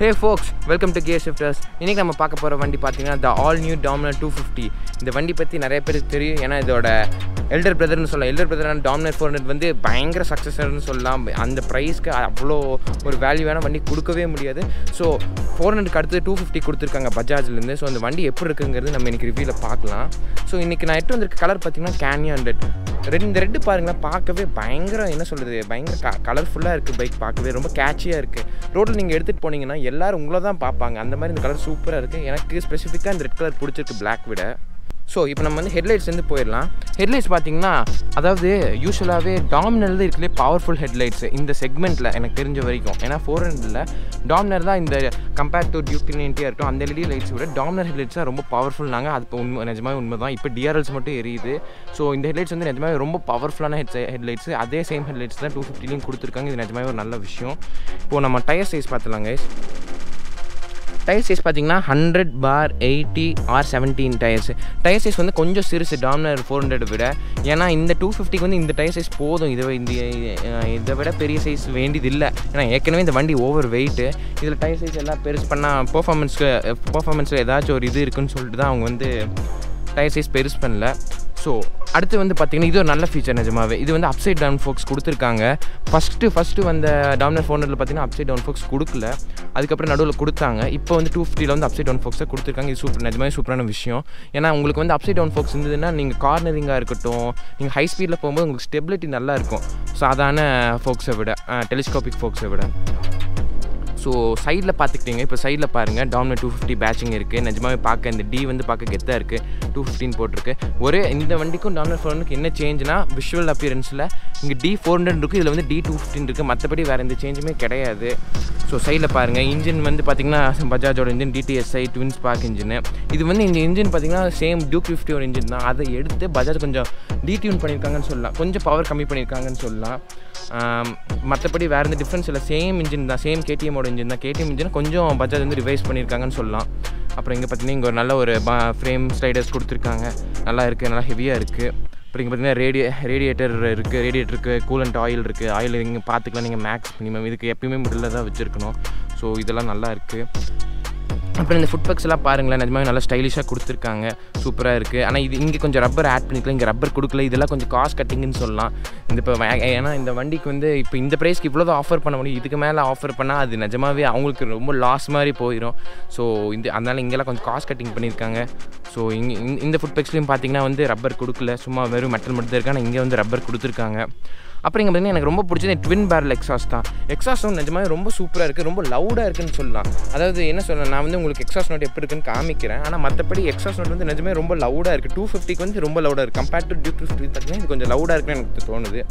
hey folks welcome to gear shifters இன்றைக்கி நம்ம பார்க்க போகிற வண்டி பார்த்தீங்கன்னா the all new Dominar two fifty இந்த வண்டி பற்றி நிறைய பேருக்கு தெரியும் ஏன்னா இதோட எல்டர் பிரதர்னு சொல்லலாம் எல்டர் பிரதரான டாமினர் ஃபோர் ஹண்ட்ரட் வந்து பயங்கர சக்ஸஸ்னு சொல்லலாம் அந்த ப்ரைஸ்க்கு அவ்வளோ ஒரு வேல்யூவான வண்டி கொடுக்கவே முடியாது ஸோ ஃபோர் ஹண்ட்ரட்க்கு அடுத்து டூ ஃபிஃப்டி கொடுத்துருக்காங்க பஜாஜ்லேருந்து ஸோ அந்த வண்டி எப்படி இருக்குங்கிறது நம்ம இன்றைக்கி ரிவ்யூவில் பார்க்கலாம் ஸோ இன்றைக்கி நான் எட்டு வந்திருக்க கலர் பார்த்தீங்கன்னா கேனியா ஹண்ட்ரட் ரெண்டு இந்த ரெட்டு பாருங்களேன் பார்க்கவே பயங்கர என்ன சொல்கிறது பயங்கர க கலர்ஃபுல்லாக இருக்குது பைக் பார்க்கவே ரொம்ப கேட்சியாக இருக்குது ரோட்டில் நீங்கள் எடுத்துகிட்டு போனீங்கன்னா எல்லாரும் உங்களை தான் பார்ப்பாங்க அந்த மாதிரி இந்த கலர் சூப்பராக இருக்குது எனக்கு ஸ்பெசிஃபிக்காக இந்த ரெட் கலர் பிடிச்சிருக்கு பிளாக் விட ஸோ இப்போ நம்ம வந்து ஹெட்லைட்ஸ் வந்து போயிடலாம் ஹெட்லைட்ஸ் பார்த்தீங்கன்னா அதாவது யூஸ்வலாகவே டாமினரில் இருக்கலே பவர்ஃபுல் ஹெட்லைட்ஸ் இந்த செக்மெண்ட்டில் எனக்கு தெரிஞ்ச வரைக்கும் ஏன்னா ஃபோர் ஹண்ட்ரடில் டாமினர் தான் இந்த கம்பேர் டு டியூக் நைன்ட்டியாக இருக்கட்டும் அந்த எல்இடி லைட்ஸ் விட டாமினர் ஹெட்லைட்ஸ் தான் ரொம்ப பவர்ஃபுல்லாங்க அது இப்போ உண்மை நிஜமாவே உண்மை தான் இப்போ டிஆர்எல்ஸ் மட்டும் எரியுது ஸோ இந்த ஹெட்லைட்ஸ் வந்து நிஜமாவே ரொம்ப பவர்ஃபுல்லான ஹெட் ஹெட்லைட்ஸ் அதே சேம் ஹெட்லைட்ஸ் தான் டூ ஃபிஃப்டிலையும் கொடுத்துருக்காங்க இது நிஜமாவே ஒரு நல்ல விஷயம் இப்போது நம்ம டயர் சைஸ் பார்த்துலாங்க டயர் சைஸ் பார்த்தீங்கன்னா hundred by eighty R seventeen tyres tyre size வந்து கொஞ்சம் சிறுசு டாமினர் ஃபோர் ஹண்ட்ரட் விட ஏன்னா இந்த டூ ஃபிஃப்டிக்கு வந்து இந்த டயர் சைஸ் போதும் இதை இந்த இதை விட பெரிய சைஸ் வேண்டியது இல்லை ஏன்னா ஏற்கனவே இந்த வண்டி ஓவர் வெயிட்டு இதில் டயர் சைஸ் எல்லாம் பெருசு பண்ணால் பர்ஃபார்மன்ஸ்க்கு பர்ஃபார்மன்ஸில் ஏதாச்சும் ஒரு இது இருக்குன்னு சொல்லிட்டு தான் அவங்க வந்து டயர் சைஸ் பெருசு பண்ணல ஸோ அடுத்து வந்து பார்த்திங்கன்னா இது ஒரு நல்ல ஃபீச்சர் நிஜமாவே இது வந்து அப்சைட் டவுன் ஃபோக்ஸ் கொடுத்துருக்காங்க ஃபஸ்ட்டு ஃபஸ்ட்டு வந்த டாமினர் ஃபோன் ஹண்ட்ரட்ல பார்த்தீங்கன்னா அப்சைட் டவுன் ஃபோக்ஸ் கொடுக்கல அதுக்கப்புறம் நடுவில் கொடுத்தாங்க இப்போ வந்து டூ ஃபிஃப்டியில் வந்து அப்சைட் டவுன் ஃபோக்ஸை கொடுத்துருக்காங்க இது சூப்பர் நிஜமாவே சூப்பரான விஷயம் ஏன்னா உங்களுக்கு வந்து அப்சைட் டவுன் ஃபோக்ஸ் இருந்ததுன்னா நீங்கள் கார்னரிங்காக இருக்கட்டும் நீங்கள் ஹை ஸ்பீடில் போகும்போது உங்களுக்கு ஸ்டெபிலிட்டி நல்லா இருக்கும் சாதாரண ஃபோக்ஸை விட டெலிஸ்கோபிக் ஃபோக்ஸை விட ஸோ சைடில் பார்த்துக்கிட்டீங்க இப்போ சைடில் பாருங்கள் டாமினர் டூ ஃபிஃப்டி பேட்சிங் இருக்குது நிஜமாவே பார்க்க இந்த டி வந்து பார்க்க கெத்தாக இருக்குது டூ ஃபிஃப்டின் போட்டிருக்கு ஒரே இந்த வண்டிக்கும் டாமினர் ஃபோர் ஹண்ட்ரட் என்ன சேஞ்சுனா விஷுவல் அப்பியரன்ஸில் இங்கே டி ஃபோர் ஹண்ட்ரட் இருக்குது இதில் வந்து டி டூ ஃபிஃப்டின் இருக்குது மற்றபடி வேறு எந்த சேஞ்சுமே கிடையாது ஸோ சைடில் பாருங்கள் இன்ஜின் வந்து பார்த்திங்கன்னா பஜாஜோட engine DTSi twin spark engine இது வந்து இந்த இன்ஜின் பார்த்திங்கன்னா சேம் டியூக் ஃபிஃப்டி ஒரு இன்ஜின் தான் அதை எடுத்து பஜாஜ் கொஞ்சம் டிடியூன் பண்ணியிருக்காங்கன்னு சொல்லலாம் கொஞ்சம் பவர் கம்மி பண்ணியிருக்காங்கன்னு சொல்லலாம் மற்றபடி வேறு எந்த டிஃப்ரென்ஸ் இல்லை சேம் இன்ஜின் தான் சேம் கேடிஎம்மோட இன்ஜின் தான் கேடிஎம் இன்ஜின் கொஞ்சம் பஜாஜ் வந்து ரிவைஸ் பண்ணியிருக்காங்கன்னு சொல்லலாம் அப்புறம் இங்கே பார்த்தீங்கன்னா இங்கே ஒரு நல்ல ஒரு ஃப்ரேம் ஸ்லைடர்ஸ் கொடுத்துருக்காங்க நல்லா இருக்குது நல்லா ஹெவியாக இருக்குது அப்புறம் இங்கே பார்த்தீங்கன்னா ரேடியே ரேடியேட்டர் இருக்குது ரேடியேட்டருக்கு கூலண்ட் ஆயில் இருக்குது ஆயில் இங்கே பார்த்துக்கலாம் நீங்கள் மேக்ஸ் மினிமம் இதுக்கு எப்பயுமே மிடில் தான் வச்சுருக்கணும் ஸோ இதெல்லாம் நல்லா இருக்குது அப்புறம் இந்த ஃபுட் பேக்ஸ் எல்லாம் பாருங்களேன் நிஜமாவே நல்லா ஸ்டைலிஷாக கொடுத்துருக்காங்க சூப்பராக இருக்குது ஆனால் இது இங்கே கொஞ்சம் ரப்பர் ஆட் பண்ணிக்கலாம் இங்கே ரப்பர் கொடுக்கல இதெல்லாம் கொஞ்சம் காஸ்ட் கட்டிங்குன்னு சொல்லலாம் இந்த இப்போ ஏன்னா இந்த வண்டிக்கு வந்து இப்போ இந்த ப்ரைஸ்க்கு இவ்வளோ தான் ஆஃபர் பண்ண முடியும் இதுக்கு மேலே ஆஃபர் பண்ணால் அது நிஜமாவே அவங்களுக்கு ரொம்ப லாஸ் மாதிரி போயிடும் ஸோ இந்த அதனால் இங்கெல்லாம் கொஞ்சம் காஸ்ட் கட்டிங் பண்ணியிருக்காங்க ஸோ இங்கே இந்த ஃபுட் பேக்ஸ்லையும் பார்த்தீங்கன்னா வந்து ரப்பர் கொடுக்கல சும்மா வெறும் மெட்டல் மட்டும் தான் இருக்கு ஆனால் இங்கே வந்து ரப்பர் கொடுத்துருக்காங்க அப்புறம் இங்கே பார்த்தீங்கன்னா எனக்கு ரொம்ப பிடிச்சது ட்வின் பேரல் எக்ஸாஸ் தான் எக்ஸாஸ் நோட் நிஜமாவே ரொம்ப சூப்பராக இருக்குது ரொம்ப லவுடாக இருக்குன்னு சொல்லலாம் அதாவது என்ன சொல்லலாம் நான் வந்து உங்களுக்கு எக்ஸாஸ் நோட் எப்படி இருக்குன்னு காமிக்கிறேன் ஆனால் மற்றபடி எக்ஸாஸ் நோட் வந்து நிஜமே ரொம்ப லவுடாக இருக்குது டூ ஃபிஃப்டிக்கு வந்து ரொம்ப லவுடாக இருக்குது compared to Duke two fifty பார்த்தீங்கன்னா இது கொஞ்சம் லவுடாக இருக்குன்னு எனக்கு தோணுது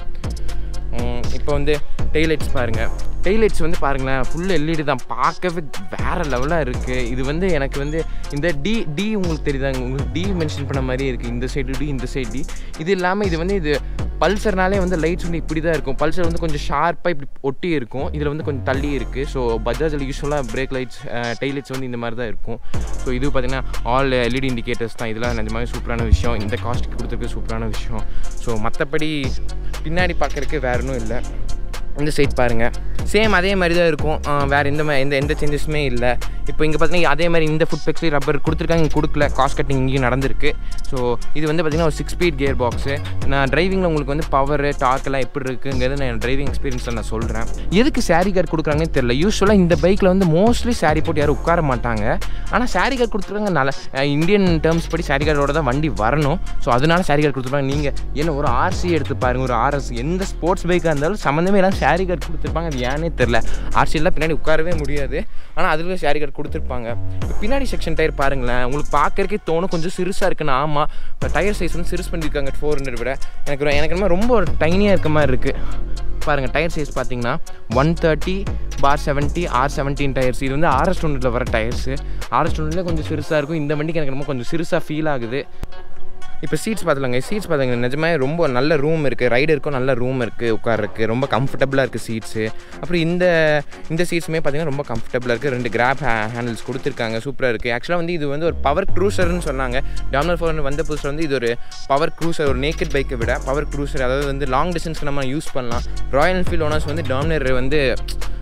இப்போ வந்து டெய்லைட்ஸ் பாருங்கள் டெய்லைட்ஸ் வந்து பாருங்களேன் ஃபுல் எல்இடி தான் பார்க்கவே வேறு லெவலாக இருக்குது இது வந்து எனக்கு வந்து இந்த டி டி உங்களுக்கு தெரியுதாங்க உங்களுக்கு டி மென்ஷன் பண்ண மாதிரியே இருக்குது இந்த சைடு டி இந்த சைடு டி இது இல்லாமல் இது வந்து இது பல்சர்னாலே வந்து லைட்ஸ் வந்து இப்படி தான் இருக்கும் பல்சர் வந்து கொஞ்சம் ஷார்ப்பாக இப்படி ஒட்டி இருக்கும் இதில் வந்து கொஞ்சம் தள்ளி இருக்குது ஸோ பஜாஜில் யூஸ்வலாக பிரேக் லைட்ஸ் டெய்லைட்ஸ் வந்து இந்த மாதிரி தான் இருக்கும் ஸோ இது பார்த்திங்கன்னா ஆல் எல்இடி இண்டிகேட்டர்ஸ் தான் இதெல்லாம் நிஜமாவே சூப்பரான விஷயம் இந்த காஸ்ட்டுக்கு கொடுத்துருக்கு சூப்பரான விஷயம் ஸோ மற்றபடி பின்னாடி பார்க்குறதுக்கு வேறு ஒன்றும் இல்லை இந்த சைட் பாருங்கள் சேம் அதே மாதிரி தான் இருக்கும் வேறு எந்த மாதிரி எந்த எந்த சேஞ்சஸுமே இல்லை இப்போ இங்கே பார்த்தீங்கன்னா அதே மாதிரி இந்த ஃபுட் பெக்ஸ்லேயும் ரப்பர் கொடுத்துருக்காங்க இங்கே கொடுக்கல காஸ்ட் கட்டிங் இங்கேயும் நடந்திருக்கு ஸோ இது வந்து பார்த்திங்கன்னா ஒரு சிக்ஸ் ஸ்பீட் கியர் பாக்ஸு நான் டிரைவிங்கில் உங்களுக்கு வந்து பவர் டார்க்கெல்லாம் எப்படி இருக்குங்கிறது நான் டிரைவிங் எக்ஸ்பீரியன்ஸில் நான் சொல்கிறேன் எதுக்கு சாரி கார்டு கொடுக்குறாங்கன்னு தெரியல யூஸ்வலாக இந்த பைக்கில் வந்து மோஸ்ட்லி சாரி போட்டு யாரும் உட்கார மாட்டாங்க ஆனால் சாரி கார்டு கொடுத்துருக்காங்க நல்ல இந்தியன் டேர்ம்ஸ் படி சாரி கார்டோட தான் வண்டி வரணும் ஸோ அதனால சாரி கார்டு கொடுத்துருப்பாங்க நீங்கள் என்ன ஒரு ஆர்சி எடுத்து பாருங்கள் ஒரு ஆர்எஸ் எந்த ஸ்போர்ட்ஸ் பைக்காக இருந்தாலும் சம்மந்தமே எல்லாம் ஷேரி கார்டு கொடுத்துருப்பாங்க அது ஏன்னே தெரில ஆர்சியெல்லாம் பின்னாடி உட்காரவே முடியாது ஆனால் அதில் ஷேரி கார்டு கொடுத்துருப்பாங்க இப்போ பின்னாடி செக்ஷன் டயர் பாருங்களேன் உங்களுக்கு பார்க்கறக்கே தோணும் கொஞ்சம் சிறுசாக இருக்குன்னு ஆமாம் இப்போ டயர் சைஸ் வந்து சிறுசு பண்ணியிருக்காங்க ஃபோர் ஹண்ட்ரட் விட எனக்கு எனக்கு என்ன ரொம்ப ஒரு டைனியாக இருக்க மாதிரி இருக்குது பாருங்கள் டயர் சைஸ் பார்த்தீங்கன்னா one thirty bar seventy R seventeen tyres இது வந்து ஆர்எஸ் டூனில் வர டயர்ஸு ஆர்எஸ் டூனில் கொஞ்சம் சிறுசாக இருக்கும் இந்த வண்டிக்கு எனக்கு ரொம்ப கொஞ்சம் சிறுசாக ஃபீல் ஆகுது இப்போ சீட்ஸ் பார்த்துலாங்க சீட்ஸ் பார்த்துங்க நிஜமே ரொம்ப நல்ல ரூம் இருக்குது ரைடருக்கும் நல்ல ரூம் இருக்குது உட்கார்றதுக்கு ரொம்ப கம்ஃபர்டபுளாக இருக்குது சீட்ஸு அப்புறம் இந்த இந்த சீட்ஸுமே பார்த்தீங்கன்னா ரொம்ப கம்ஃபர்டபுளாக இருக்குது ரெண்டு கிராப் ஹேண்டில்ஸ் கொடுத்துருக்காங்க சூப்பராக இருக்குது ஆக்சுவலாக வந்து இது வந்து ஒரு பவர் க்ரூசர்னு சொன்னாங்க டாமினர் ஃபோர் வந்த புதுசில் வந்து இது ஒரு பவர் க்ரூசர் ஒரு நேக்கட் பைக்கை விட பவர் க்ரூசர் அதாவது வந்து லாங் டிஸ்டன்ஸ்க்கு நம்ம யூஸ் பண்ணலாம் ராயல் என்ஃபீல்ட் ஓனர்ஸ் வந்து டாமினர் வந்து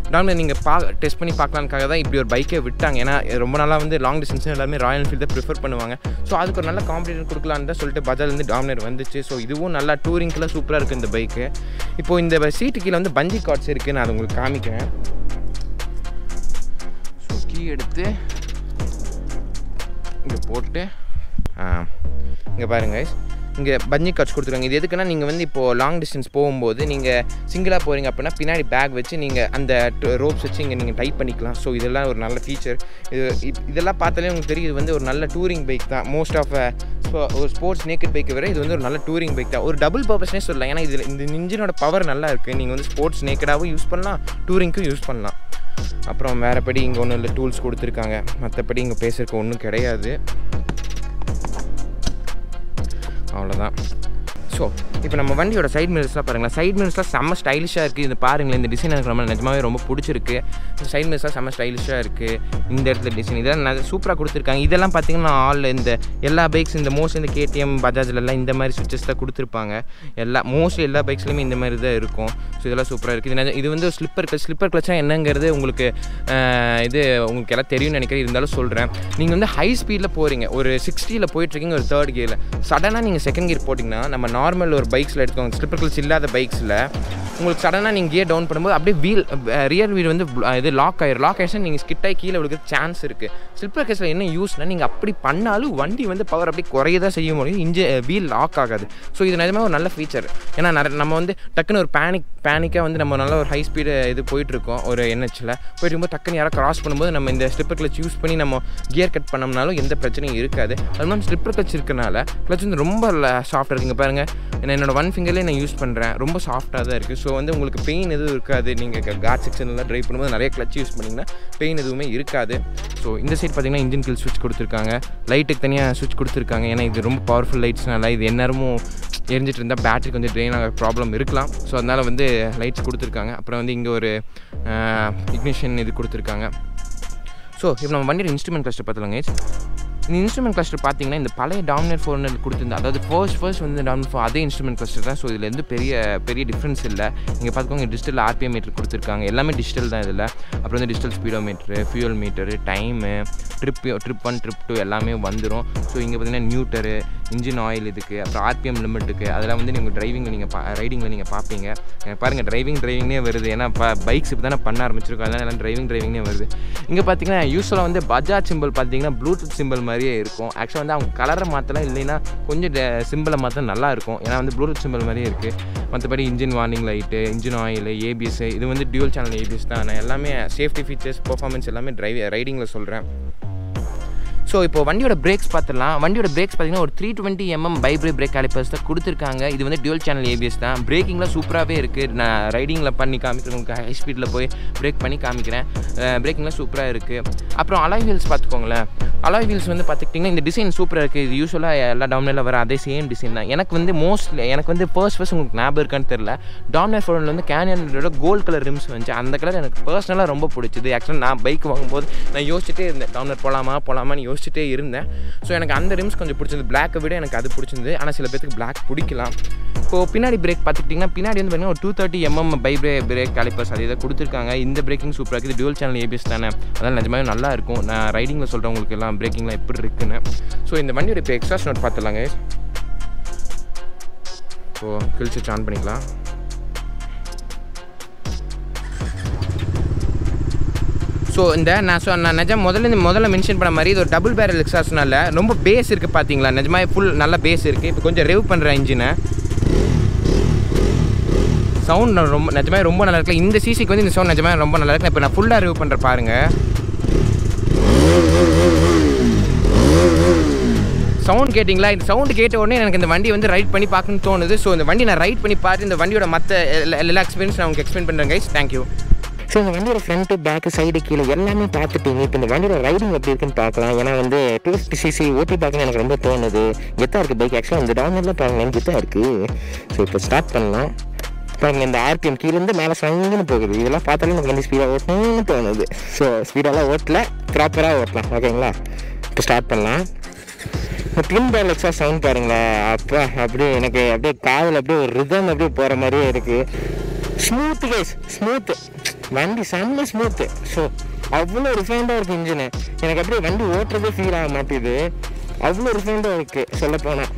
டாமினர் நீங்கள் பா டெஸ்ட் பண்ணி பார்க்கலான்க்காக தான் இப்படி ஒரு பைக்கை விட்டாங்க ஏன்னா ரொம்ப நாளாக வந்து லாங் டிஸ்டன்ஸ் எல்லாருமே ராயல் என்ஃபீல்ட் தான் ப்ரிஃபர் பண்ணுவாங்க ஸோ அதுக்கு ஒரு நல்ல காம்படிஷன் கொடுக்கலான்னு தான் சொல்லிட்டு பஜாஜ் வந்து டாமினர் வந்துச்சு ஸோ இதுவும் நல்லா டூரிங்க்கெலாம் சூப்பராக இருக்குது இந்த பைக்கு இப்போது இந்த சீட்டு கீழே வந்து பஞ்சி கார்ட்ஸ் இருக்குது நான் அதை உங்களுக்கு காமிக்கிறேன் ஸோ கீ எடுத்து இங்கே போட்டு இங்கே பாருங்க இங்கே பஞ்சி கார்ட்ஸ் கொடுத்துருக்காங்க இது எதுக்குன்னா நீங்கள் வந்து இப்போது லாங் டிஸ்டன்ஸ் போகும்போது நீங்கள் சிங்கிளாக போகிறீங்க அப்படின்னா பின்னாடி பேக் வச்சு நீங்கள் அந்த ரோப்ஸ் வச்சு இங்கே நீங்கள் டைப் பண்ணிக்கலாம் ஸோ இதெல்லாம் ஒரு நல்ல ஃபீச்சர் இது இப்- இதெல்லாம் பார்த்தாலே உங்களுக்கு தெரியும் இது வந்து ஒரு நல்ல டூரிங் பைக் தான் மோஸ்ட் ஆஃப் ஒரு ஸ்போர்ட்ஸ் நேக்கட் பைக்கை விட இது வந்து ஒரு நல்ல டூரிங் பைக் தான் ஒரு டபுள் பர்பஸ்னே சொல்லலாம் ஏன்னா இதில் இந்த இன்ஜினோட பவர் நல்லா இருக்குது நீங்கள் வந்து ஸ்போர்ட்ஸ் நேக்கடாகவும் யூஸ் பண்ணலாம் டூரிங்க்கும் யூஸ் பண்ணலாம் அப்புறம் வேறுபடி இங்கே ஒன்றும் இல்லை டூல்ஸ் கொடுத்துருக்காங்க மற்றபடி இங்கே பேசுறதுக்கு ஒன்றும் கிடையாது அவ்வளோதான் ஸோ இப்போ நம்ம வண்டியோட சைட் மிரர்ஸ்லாம் பாருங்களேன் சைட் மிரர்ஸ்லாம் செம்ம ஸ்டைலிஷாக இருக்குது இது பாருங்களேன் இந்த டிசைன் எனக்கு ரொம்ப நிஜமாவே ரொம்ப பிடிச்சிருக்கு இந்த சைட் மிரர்ஸ்லாம் செம்ம ஸ்டைலிஷாக இருக்குது இந்த இடத்துல டிசைன் இதெல்லாம் சூப்பராக கொடுத்துருக்காங்க இதெல்லாம் பார்த்தீங்கன்னா ஆல் இந்த எல்லா பைக்ஸ் இந்த மோஸ்ட் இந்த கேடிஎம் பஜாஜ்லலாம் இந்த மாதிரி சுவிச்சஸ் தான் கொடுத்துருப்பாங்க எல்லா மோஸ்ட்லி எல்லா பைக்ஸ்லையுமே இந்த மாதிரி தான் இருக்கும் ஸோ இதெல்லாம் சூப்பராக இருக்குது இது நிஜ- இது வந்து ஸ்லிப்பர் கிளச் ஸ்லிப்பர் கிளச்னா என்னங்கிறது உங்களுக்கு அஹ், இது உங்களுக்கு எல்லாம் தெரியும்னு நினைக்கிறேன் இருந்தாலும் சொல்கிறேன் நீங்கள் வந்து ஹை ஸ்பீடில் போகிறீங்க ஒரு சிக்ஸ்டியில் போயிட்டுருக்கீங்க ஒரு தேர்ட் கியரில் சடனாக நீங்கள் செகண்ட் கியர் போட்டிங்கன்னா நம்ம நார்மல் ஒரு பைக்ஸில் எடுத்துக்கோங்க ஸ்லிப்பர் கிளச் இல்லாத பைக்ஸில் உங்களுக்கு சடனாக நீங்கள் கியர் டவுன் பண்ணும்போது அப்படியே வீல் ரியர் வீல் வந்து bl- இது லாக் ஆயிரும் லாக் ஆயிடுச்சுன்னா நீங்கள் ஸ்கிட் ஆகி கீழே விழுக்க சான்ஸ் இருக்குது ஸ்லிப்பர் கேஸில் என்ன யூஸ்னா நீங்கள் அப்படி பண்ணாலும் வண்டி வந்து பவர் அப்படியே குறைய தான் செய்ய முடியும் இன்ஜி வீல் லாக் ஆகாது ஸோ இது நிஜமாக ஒரு நல்ல ஃபீச்சர் ஏன்னா நிறைய நம்ம வந்து டக்குன்னு ஒரு பேனிக் பேனிக்காக வந்து நம்ம நல்ல ஒரு ஹை ஸ்பீடு இது போயிட்டுருக்கோம் ஒரு என்ஹெச்சில் போயிட்டு இருக்கும்போது டக்குன்னு யாராவது கிராஸ் பண்ணும்போது நம்ம இந்த ஸ்லிப்பர் கிளச் யூஸ் பண்ணி நம்ம கியர் கட் பண்ணோம்னாலும் எந்த பிரச்சனையும் இருக்காது அது மாதிரி ஸ்லிப்பர் கிளச் இருக்கனால கிளச் வந்து ரொம்ப சாஃப்டாக இருக்குங்க பாருங்கள் நான் என்னோட ஒன் ஃபிங்கர்லேயே நான் யூஸ் பண்ணுறேன் ரொம்ப சாஃப்டாக தான் இருக்குது ஸோ வந்து உங்களுக்கு பெயின் எதுவும் இருக்காது நீங்கள் காட் செக்ஷன்லாம் ட்ரைவ் பண்ணும்போது நிறைய கிளச் யூஸ் பண்ணிங்கன்னா பெயின் எதுவுமே இருக்காது ஸோ இந்த சைட் பார்த்தீங்கன்னா இன்ஜின் கில் சுவிட்ச் கொடுத்துருக்காங்க லைட்டுக்கு தனியாக சுவிட்ச் கொடுத்துருக்காங்க ஏன்னா இது ரொம்ப பவர்ஃபுல் லைட்ஸ்னால இது எந்நேரமும் எரிஞ்சிட்டு இருந்தால் பேட்டரி கொஞ்சம் ட்ரெயின் ஆக ப்ராப்ளம் இருக்கலாம் ஸோ அதனால் வந்து லைட்ஸ் கொடுத்துருக்காங்க அப்புறம் வந்து இங்கே ஒரு இக்னிஷன் இது கொடுத்துருக்காங்க ஸோ இப்போ நம்ம வண்டியோட இன்ஸ்ட்ருமெண்ட் கிளஸ்டர் பார்த்துலாங்க இந்த இன்ஸ்ட்ருமெண்ட் கிளஸ்டர் பார்த்தீங்கன்னா இந்த பழைய டாமினேட் ஃபோர் ஹண்ட்ரட் கொடுத்துருந்தா அதாவது ஃபர்ஸ்ட் ஃபர்ஸ்ட் வந்து டாமினேட் ஃபோர் அதே இன்ஸ்ட்ருமெண்ட் கிளஸ்டர் தான் ஸோ இதில் எந்த பெரிய பெரிய டிஃப்ரென்ஸ் இல்லை நீங்கள் பார்த்துக்கோங்க டிஜிட்டல் ஆர்பிஎம் மீட்டர் கொடுத்துருக்காங்க எல்லாமே டிஜிட்டல் தான் இதில் அப்புறம் வந்து digital speedo meter fuel meter time trip trip one trip two எல்லாமே வந்துடும் ஸோ இங்கே பார்த்தீங்கன்னா நியூட்டரு இன்ஜின் ஆயில் இதுக்கு அப்புறம் ஆர்பிஎம் லிமிட்டுக்கு அதெல்லாம் வந்து நீங்கள் டிரைவிங்கில் நீங்கள் பா ரைடிங்கில் நீங்கள் பார்ப்பீங்க எனக்கு பாருங்கள் டிரைவிங் டிரைவிங்னே வருது ஏன்னா இப்போ பைக்ஸ் இப்போ தானே பண்ண ஆரம்பிச்சிருக்கோம் அதனால எல்லாம் டிரைவிங் டிரைவிங்னே வருது இங்கே பார்த்தீங்கன்னா யூஸ்வலாக வந்து பஜாஜ் சிம்பிள் பார்த்தீங்கன்னா ப்ளூடூத் சிம்பிள் மாதிரியே இருக்கும் ஆக்சுவலாக வந்து அவங்க கலரை மாற்றலாம் இல்லைன்னா கொஞ்சம் சிம்பிளை மாற்ற நல்லா இருக்கும் ஏன்னா வந்து ப்ளூடூத் சிம்பிள் மாதிரியே இருக்குது மற்றபடி engine warning light engine oil ABS இது வந்து டியூல் சேனல் ஏபிஎஸ் தான் நான் எல்லாமே சேஃப்டி ஃபீச்சர்ஸ் பெர்ஃபார்மன்ஸ் எல்லாமே டிரைவ் ரைடிங்கில் சொல்கிறேன் ஸோ இப்போ வண்டியோட பிரேக்ஸ் பார்த்துடலாம் வண்டியோட பிரேக்ஸ் பார்த்தீங்கன்னா ஒரு three twenty MM Bybre brake calipers தான் கொடுத்துருக்காங்க இது வந்து டியூல் சேனல் ஏபிஎஸ் தான் பிரேக்கிங்கில் சூப்பராகவே இருக்குது நான் ரைடிங்கில் பண்ணி காமிக்கிறேன் உங்களுக்கு ஹை ஸ்பீடில் போய் பிரேக் பண்ணி காமிக்கிறேன் பிரேக்கிங்கில் சூப்பராக இருக்குது அப்புறம் அலாய் வீல்ஸ் பார்த்துக்கோங்களேன் அலாய் வீல்ஸ் வந்து பார்த்துக்கிட்டிங்கன்னா இந்த டிசைன் சூப்பராக இருக்குது இது யூஸ்வலாக எல்லா டாமினில் வர அதே சேம் டிசைன் தான் எனக்கு வந்து மோஸ்ட்லி எனக்கு வந்து ஃபர்ஸ்ட் ஃபர்ஸ்ட் உங்களுக்கு ஞாபகம் இருக்கான்னு தெரில டாமினர் ஃபோனில் வந்து கேனியனோட கோல்ட் கலர் ரிம்ஸ் வந்துச்சு அந்த கலர் எனக்கு பர்சனலாக ரொம்ப பிடிச்சது ஆக்சுவலாக நான் பைக் வாங்கும்போது நான் யோசிச்சுட்டே இருந்தேன் டாமினர் போகலாமா போகலாமான்னு யோசிச்சுட்டே இருந்தேன் ஸோ எனக்கு அந்த ரிம்ஸ் கொஞ்சம் பிடிச்சிருந்தது பிளாக்கை விட எனக்கு அது பிடிச்சிருந்தது ஆனால் சில பேருக்கு பிளாக் பிடிக்கலாம் இப்போ பின்னாடி பிரேக் பார்த்துக்கிட்டிங்கன்னா பின்னாடி வந்து பார்த்தீங்கன்னா ஒரு two thirty MM Bybre brake calipers அது இதை கொடுத்துருக்காங்க இந்த பிரேக்கிங் சூப்பராக இருக்குது டியூல் சேனல் ஏபிஎஸ் தானே அதனால் நிஜமாவே நல்லா இருக்கும் நான் ரைடிங்கில் சொல்கிறேன் உங்களுக்கு எல்லாம் பிரேக்கிங்லாம் எப்படி இருக்குன்னு ஸோ இந்த வண்டியோட இப்போ எக்ஸ்ட்ராஸ் நோட் பார்த்துலாங்க ஸோ கில் சுவிட்ச் ஆன் பண்ணிக்கலாம் ஸோ இந்த நான் சொ நான் நிஜம் முதல்ல இந்த முதல்ல மென்ஷன் பண்ண மாதிரி இது ஒரு டபுள் பேரல் எக்ஸாஸ்னால ரொம்ப பேஸ் இருக்குது பார்த்தீங்களா நிஜமாக ஃபுல் நல்ல பேஸ் இருக்குது இப்போ கொஞ்சம் ரெவ் பண்ணுற இன்ஜினை சவுண்ட் ரொம்ப நிஜமாக ரொம்ப நல்லா இருக்குல்ல இந்த சிசிக்கு வந்து இந்த சவுண்ட் நிஜமாக ரொம்ப நல்லா இருக்கு இப்போ நான் ஃபுல்லாக ரிவ் பண்ணுற பாருங்க சவுண்ட் கேட்டிங்களா இந்த சவுண்ட் கேட்ட உடனே எனக்கு இந்த வண்டி வந்து ரைட் பண்ணி பார்க்கணும்னு தோணுது ஸோ இந்த வண்டி நான் ரைட் பண்ணி பார்த்து இந்த வண்டியோட மற்ற எல்லா எக்ஸ்பீரியன்ஸ் நான் உங்களுக்கு எக்ஸ்பிளைன் பண்ணுறேன் கைஸ் தேங்க்யூ ஸோ இந்த வண்டியோட ஃப்ரண்ட்டு பேக்கு சைடு கீழே எல்லாமே பார்த்துட்டீங்க இப்போ இந்த வண்டியோட ரைடிங் எப்படி இருக்குன்னு பார்க்கலாம் ஏன்னா வந்து டூ ஃபிஃப்டி சிசி ஓட்டி பார்க்கணும் எனக்கு ரொம்ப தோணுது கெத்தாக இருக்குது பைக் ஆக்சுவலாக இந்த டவுன்லோட்லாம் பாருங்களேன் கெத்தாக இருக்குது ஸோ இப்போ ஸ்டார்ட் பண்ணலாம் பாருங்க இந்த ஆர்பிஎம் கீழேருந்து மேலே சங்குன்னு போகுது இதெல்லாம் பார்த்தாலே எனக்கு வண்டி ஸ்பீடாக ஓட்டணும்னு தோணுது ஸோ ஸ்பீடெல்லாம் ஓட்டல ப்ராப்பராக ஓட்டலாம் ஓகேங்களா இப்போ ஸ்டார்ட் பண்ணலாம் இந்த ட்வின் பேல் எக்ஸா சவுண்ட் பாருங்களேன் அப்பா அப்படியே எனக்கு அப்படியே காதில் அப்படியே ஒரு ரிதம் அப்படியே போகிற மாதிரியே இருக்குது ஸ்மூத் கேஸ் ஸ்மூத்து வண்டி செம்ம ஸ்மூத்து ஸோ அவ்வளோ ரிஃபைண்டாக இருக்குது இன்ஜினு எனக்கு அப்படியே வண்டி ஓட்டுறதே ஃபீல் ஆக மாட்டேது அவ்வளோ ரிஃபைண்டாக இருக்குது சொல்லப்போனால்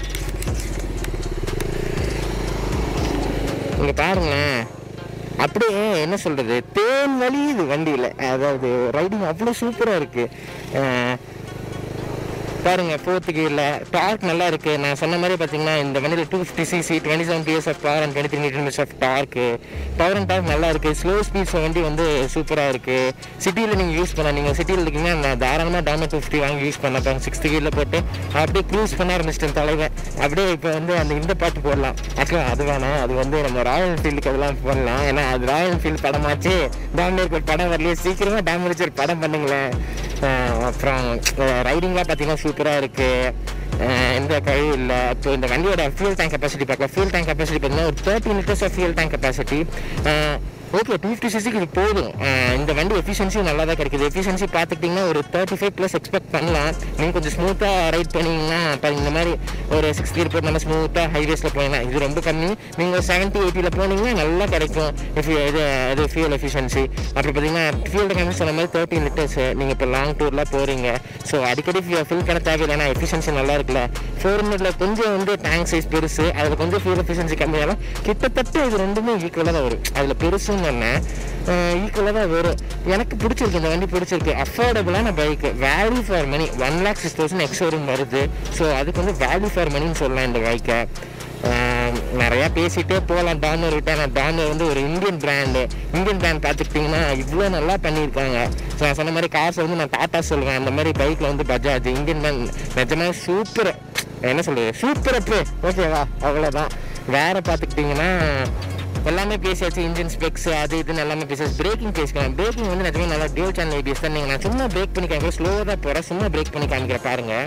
இங்கே பாருங்களேன் அப்படியே என்ன சொல்கிறது தேன் வலியுது வண்டியில் அதாவது ரைடிங் அவ்வளோ சூப்பராக இருக்குது பாருங்க ஃபோர்த்து கியரில் டார்க் நல்லா இருக்குது நான் சொன்ன மாதிரி பார்த்தீங்கன்னா இந்த வண்டியில் two fifty CC twenty seven PS of power and twenty three meter of torque power and torque நல்லா இருக்குது ஸ்லோ ஸ்பீட்ஸ் வண்டி வந்து சூப்பராக இருக்குது சிட்டியில் நீங்கள் யூஸ் பண்ணலாம் நீங்கள் சிட்டியில் இருக்கீங்கன்னா நான் தாராளமாக டாமர் டூ ஃபிஃப்டி வாங்கி யூஸ் பண்ணலாம் சிக்ஸ்த் கியரில் போட்டு அப்படியே க்ரூஸ் பண்ண ஆரம்பிச்சிட்டேன் தலைவன் அப்படியே இப்போ வந்து அந்த இந்த பாட்டு போடலாம் ஆக்சுவலாக அது வேணாம் அது வந்து நம்ம ராயல் என்ஃபீல்டுக்கு அதெல்லாம் போடலாம் ஏன்னா அது ராயல் என்ஃபீல்டு படமாச்சு டாமினேட் ஒரு படம் வரலையே சீக்கிரமாக டாமினேட் ஒரு படம் பண்ணுங்களேன் அஹ் அப்புறம் ரைடிங்லாம் பார்த்தீங்கன்னா சூப்பராக இருக்குது எந்த கழிவு இல்லை இப்போ இந்த வண்டியோட ஃபியூல் டேங்க் கெப்பாசிட்டி பார்க்கலாம் ஃபியூல் டேங்க் கெப்பாசிட்டி பார்த்தீங்கன்னா ஒரு thirty litres of fuel tank capacity okay two fifty சிசிக்கு இது போதும் அஹ் இந்த வண்டி எஃபிஷியன்சியும் நல்லா தான் கிடைக்குது எஃபிஷியன்சி பார்த்துக்கிட்டிங்கன்னா ஒரு தேர்ட்டி ஃபைவ் ப்ளஸ் எக்ஸ்பெக்ட் பண்ணலாம் நீங்கள் கொஞ்சம் ஸ்மூத்தாக ரைட் பண்ணீங்கன்னா இப்போ இந்த மாதிரி ஒரு சிக்ஸ் கியர் போட்டு நல்லா ஸ்மூத்தாக ஹைவேஸில் போயிடலாம் இது ரொம்ப கம்மி நீங்கள் ஒரு செவன்ட்டி எயிட்டியில் போனீங்கன்னா நல்லா கிடைக்கும் if you- இது இது ஃபியூல் எஃபிஷியன்சி அப்படி பார்த்தீங்கன்னா ஃபியூல் டேங்க் சொன்ன மாதிரி தேர்ட்டி லிட்டர்ஸ் நீங்கள் இப்போ லாங் டூர்லாம் போகிறீங்க ஸோ அடிக்கடி ஃபில் பண்ண தேவையில்லை ஏன்னா எஃபிஷியன்சி நல்லா இருக்குல்ல ஃபோர் ஹண்ட்ரட்ல கொஞ்சம் வந்து டேங்க் சைஸ் பெருசு அதில் கொஞ்சம் ஃபியூல் எஃபிஷியன்சி கம்மியாகும் கிட்டத்தட்ட இது ரெண்டுமே ஈக்குவலாக தான் வரும் அதில் பெருசுன்னு சொன்னேன் ஈக்குவலாக தான் வரும் எனக்கு பிடிச்சிருக்கு இந்த வண்டி பிடிச்சிருக்கு அஃபோர்டபுளான bike value for money one lakh six thousand ex வரும் வருது ஸோ அதுக்கு வந்து வேல்யூ ஃபார் மணின்னு சொல்லலாம் இந்த பைக்கை நிறையா பேசிட்டே போகலாம் டானர் விட்டு ஆனால் டானர் வந்து ஒரு இந்தியன் பிராண்டு இந்தியன் பிராண்ட் பார்த்துக்கிட்டிங்கன்னா இவ்வளோ நல்லா பண்ணியிருக்காங்க ஸோ நான் சொன்ன மாதிரி காசை வந்து நான் டாட்டா சொல்லுவேன் அந்த மாதிரி பைக்கில் வந்து பஜாஜ் இந்தியன் பிராண்ட் நிஜமாக சூப்பர் என்ன சொல்கிறது சூப்பர் அப்பு ஓகேவா அவ்வளோதான் வேறு பார்த்துக்கிட்டிங்கன்னா எல்லாமே பேசியாச்சு இன்ஜின் ஸ்பெக்ஸ் அது இதுன்னு எல்லாமே பேசியாச்சு பிரேக்கிங் பேசிக்கலாம் பிரேக்கிங் வந்து நிஜமே நல்லா டியூல் சேனல் ஏபிஎஸ் தான் நீங்கள் நான் சும்மா பிரேக் பண்ணி காமிக்கிறேன் ஸ்லோவாக தான் போகிறேன் சும்மா பிரேக் பண்ணி காமிக்கிறேன் பாருங்கள்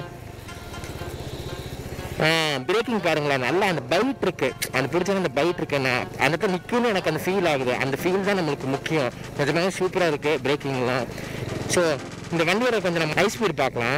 பிரேக்கிங் பாருங்களேன் நல்லா அந்த பைட் இருக்கு அந்த பிடிச்ச அந்த பைட் இருக்கு நான் அந்த இடத்துல நிற்கும்னு எனக்கு அந்த ஃபீல் ஆகுது அந்த ஃபீல் தான் நம்மளுக்கு முக்கியம் நிஜமாவே சூப்பராக இருக்கு பிரேக்கிங்லாம் ஸோ இந்த வண்டியோட கொஞ்சம் நம்ம ஹை ஸ்பீட் பார்க்கலாம்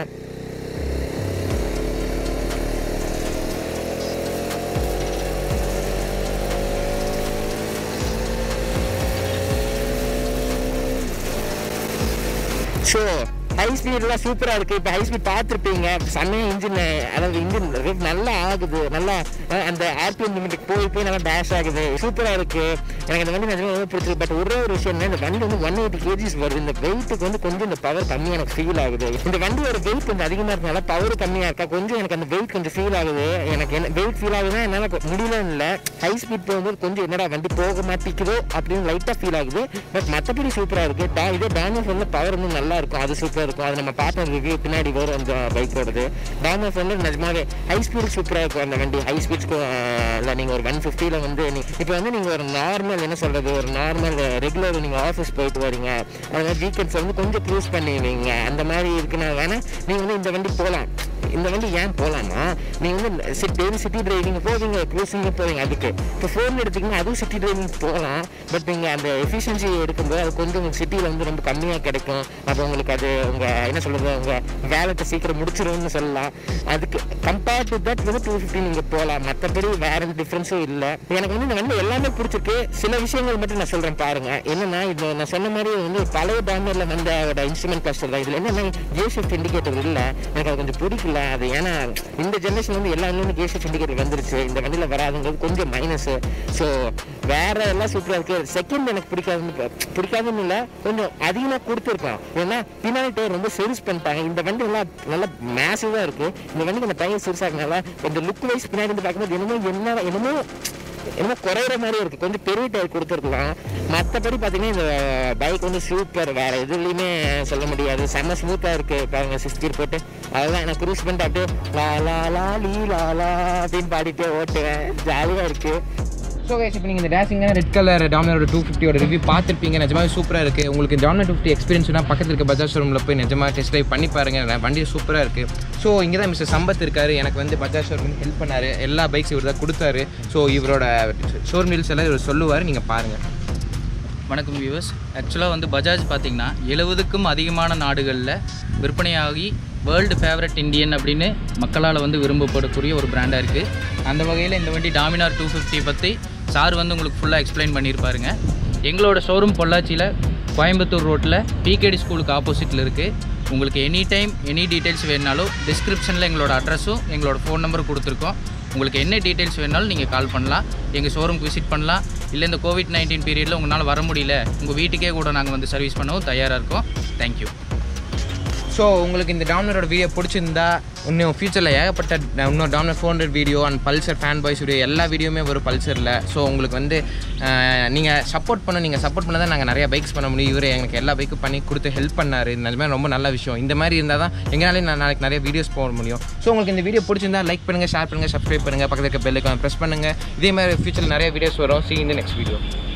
ஸோ ஹை ஸ்பீட்லாம் சூப்பராக இருக்குது இப்போ ஹை ஸ்பீட் பார்த்துருப்பீங்க செம்மையாக இன்ஜின் அதாவது இன்ஜின் ரேட் நல்லா ஆகுது நல்லா அஹ், அந்த ஆர்பிஎம் லிமிட்டுக்கு போய் போய் நல்லா டேஷ் ஆகுது சூப்பராக இருக்குது எனக்கு இந்த வண்டி நிஜமாக ரொம்ப பிடிச்சிருக்கு பட் ஒரே ஒரு விஷயம் என்ன இந்த வண்டி வந்து ஒன் எயிட்டி கேஜிஸ் வருது இந்த வெயிட்டுக்கு வந்து கொஞ்சம் இந்த பவர் கம்மியாக எனக்கு ஃபீல் ஆகுது இந்த வண்டியோட வெயிட் கொஞ்சம் அதிகமாக இருக்கனால பவர் கம்மியாக இருக்கா கொஞ்சம் எனக்கு அந்த வெயிட் கொஞ்சம் ஃபீல் ஆகுது எனக்கு என்ன வெயிட் ஃபீல் ஆகுதுன்னா என்னால் முடியலன்னு இல்லை ஹை ஸ்பீட் போகும்போது கொஞ்சம் என்னடா வண்டி போக மாட்டேங்குதோ அப்படின்னு லைட்டாக ஃபீல் ஆகுது பட் மற்றபடி சூப்பராக இருக்குது டா இதே டேனியல் ஃபோனில் பவர் இன்னும் நல்லா இருக்கும் அது சூப்பராக இருக்கும் அது நம்ம பார்த்த ரிவ்யூ பின்னாடி வரும் அந்த பைக்கோடது டேனியல் ஃபோனில் நிஜமாவே ஹை ஸ்பீடு சூப்பராக இருக்கும் அந்த வண்டி ஹை ஸ்பீட்ஸ்க்கு இல்லை நீங்கள் ஒரு ஒன் ஃபிஃப்டியில் வந்து நீ இப்போ வந்து நீங்கள் ஒரு நார்மல் என்ன சொல்கிறது ஒரு நார்மல் ரெகுலர் நீங்கள் ஆஃபீஸ் போயிட்டு வரீங்க அது மாதிரி வீக்கெண்ட்ஸ் வந்து கொஞ்சம் க்ரூஸ் பண்ணுவீங்க அந்த மாதிரி இருக்குன்னா வேணால் நீங்கள் வந்து இந்த வண்டி போகலாம் இந்த வண்டி ஏன் போகலாமா நீங்கள் வந்து சிட்டி டெய்லி சிட்டி டிரைவிங் போவீங்க க்ரூசிங்க போவீங்க அதுக்கு இப்போ ஃபோன் எடுத்தீங்கன்னா அதுவும் சிட்டி டிரைவிங் போகலாம் பட் நீங்கள் அந்த எஃபிஷியன்சி எடுக்கும்போது அது கொஞ்சம் உங்களுக்கு சிட்டியில் வந்து ரொம்ப கம்மியாக கிடைக்கும் அப்போ உங்களுக்கு அது உங்கள் என்ன சொல்கிறது உங்கள் வேலத்தை சீக்கிரம் முடிச்சிரும்னு சொல்லலாம் அதுக்கு கம்பேர்ட் டு தட் வந்து டூ ஃபிஃப்டி நீங்கள் போகலாம் மற்றபடி வேற எந்த டிஃப்ரென்ஸும் இல்லை எனக்கு வந்து இந்த வண்டி எல்லாமே பிடிச்சிருக்கு சில விஷயங்கள் மட்டும் நான் சொல்கிறேன் பாருங்க என்னன்னா இது நான் சொன்ன மாதிரி வந்து பழைய டேமரில் வந்த அதோட இன்ஸ்ட்ருமெண்ட் கிளஸ்டர் தான் இதில் என்னன்னா கேர் ஷிஃப்ட் இண்டிகேட்டர் இல்லை எனக்கு அது கொஞ்சம் பிடிக்கல அது ஏன்னா இந்த ஜென்ரேஷன் வந்து எல்லா வண்டியும் கேர் ஷிஃப்ட் இண்டிகேட்டர் வந்துருச்சு இந்த வண்டியில் வராதுங்கிறது கொஞ்சம் மைனஸ் ஸோ வேற எல்லாம் சூப்பராக இருக்கு செகண்ட் எனக்கு பிடிக்காதுன்னு ப- பிடிக்காதுன்னு இல்லை கொஞ்சம் அதிகமாக கொடுத்துருக்கோம் ஏன்னா பின்னாடி டயர் ரொம்ப சர்வீஸ் பண்ணிட்டாங்க இந்த வண்டி எல்லாம் நல்லா மேசிவாக இருக்கு இந்த வண்டிக்கு அந்த டயர் சர்வீஸாகனால இந்த லுக் வைஸ் பின்னாடி இருந்து பார்க்கும்போது என்னமோ என்ன என்னமோ என்னமோ குறையிற மாதிரி இருக்கு கொஞ்சம் பெரிய டயர் கொடுத்துருக்கலாம் மற்றபடி பார்த்தீங்கன்னா இந்த பைக் வந்து சூப்பர் வேற எதுலையுமே சொல்ல முடியாது செம்ம ஸ்மூத்தாக இருக்கு பாருங்க சிக்ஸ் கீர் போட்டு அதெல்லாம் நான் க்ரூஸ் பண்ணிட்டு அப்படியே லா லா லா லீ லா லா அப்படின்னு பாடிட்டே ஓட்டுவேன் ஜாலியாக இருக்கு ஸோ கைஸ் இப்போ நீங்கள் இந்த டேசிங்கான ரெட் கலர் டாமினரோட டூ ஃபிஃப்டியோட ரிவ்யூ பார்த்துருப்பீங்க நிஜமாவே சூப்பராக இருக்குது உங்களுக்கு டாமினர் ஃபிஃப்டி எக்ஸ்பீரியன்ஸ்னா பக்கத்தில் இருக்க பஜாஜ் ஷோரூமில் போய் நிஜமாக டெஸ்ட் ட்ரைவ் பண்ணி பாருங்க வண்டி சூப்பராக இருக்குது ஸோ இங்கே தான் மிஸ்டர் சம்பத் இருக்காரு எனக்கு வந்து பஜாஜ் ஷோரூம் ஹெல்ப் பண்ணாரு எல்லா பைக்ஸ் இவர் தான் கொடுத்தாரு ஸோ இவரோட ஷோரூம் டீல்ஸ் எல்லாம் இவர் சொல்லுவார் நீங்கள் பாருங்கள் வணக்கம் வியூவர்ஸ் ஆக்சுவலாக வந்து பஜாஜ் பார்த்திங்கன்னா எழுபதுக்கும் அதிகமான நாடுகளில் விற்பனையாகி வேர்ல்டு ஃபேவரட் இந்தியன் அப்படின்னு மக்களால் வந்து விரும்பப்படக்கூடிய ஒரு பிராண்டாக இருக்குது அந்த வகையில் இந்த வண்டி டாமினார் டூ ஃபிஃப்டி பற்றி சார் வந்து உங்களுக்கு ஃபுல்லாக எக்ஸ்பிளைன் பண்ணியிருப்பாருங்க எங்களோட ஷோரூம் பொள்ளாச்சியில் கோயம்புத்தூர் ரோட்டில் பிகேடி ஸ்கூலுக்கு ஆப்போசிட்டில் இருக்குது உங்களுக்கு எனி டைம் எனி டீட்டெயில்ஸ் வேணுனாலும் டிஸ்கிரிப்ஷனில் எங்களோட அட்ரஸும் எங்களோட ஃபோன் நம்பரும் கொடுத்துருக்கோம் உங்களுக்கு என்ன டீட்டெயில்ஸ் வேணாலும் நீங்கள் கால் பண்ணலாம் எங்கள் ஷோரூம்க்கு விசிட் பண்ணலாம் இல்லை இந்த கோவிட் நைன்டீன் பீரியடில் உங்களால் வர முடியல உங்கள் வீட்டுக்கே கூட நாங்கள் வந்து சர்வீஸ் பண்ணவும் தயாராக இருக்கோம் தேங்க்யூ ஸோ உங்களுக்கு இந்த டாமினரோட வீடியோ பிடிச்சிருந்தா இன்னும் ஃபியூச்சரில் ஏகப்பட்ட இன்னும் Dominar four hundred video and Pulsar fan boys video எல்லா வீடியோவுமே வரும் பல்சரில் ஸோ உங்களுக்கு வந்து நீங்கள் சப்போர்ட் பண்ண நீங்கள் சப்போர்ட் பண்ண தான் நாங்கள் நிறைய பைக்ஸ் பண்ண முடியும் இவர் எனக்கு எல்லா பைக்கும் பண்ணி கொடுத்து ஹெல்ப் பண்ணார் நிஜமே ரொம்ப நல்ல விஷயம் இந்த மாதிரி இருந்தால் தான் எங்களாலே நான் நாளைக்கு நிறைய வீடியோஸ் போட முடியும் ஸோ உங்களுக்கு இந்த வீடியோ பிடிச்சிருந்தா லைக் பண்ணுங்கள் ஷேர் பண்ணுங்கள் சப்ஸ்கிரைப் பண்ணுங்கள் பக்கத்தில் இருக்க பெல்லுக்கு ப்ரெஸ் பண்ணுங்கள் இதே மாதிரி ஃபியூச்சரில் நிறைய வீடியோஸ் வரும் சி இந்த நெக்ஸ்ட் வீடியோ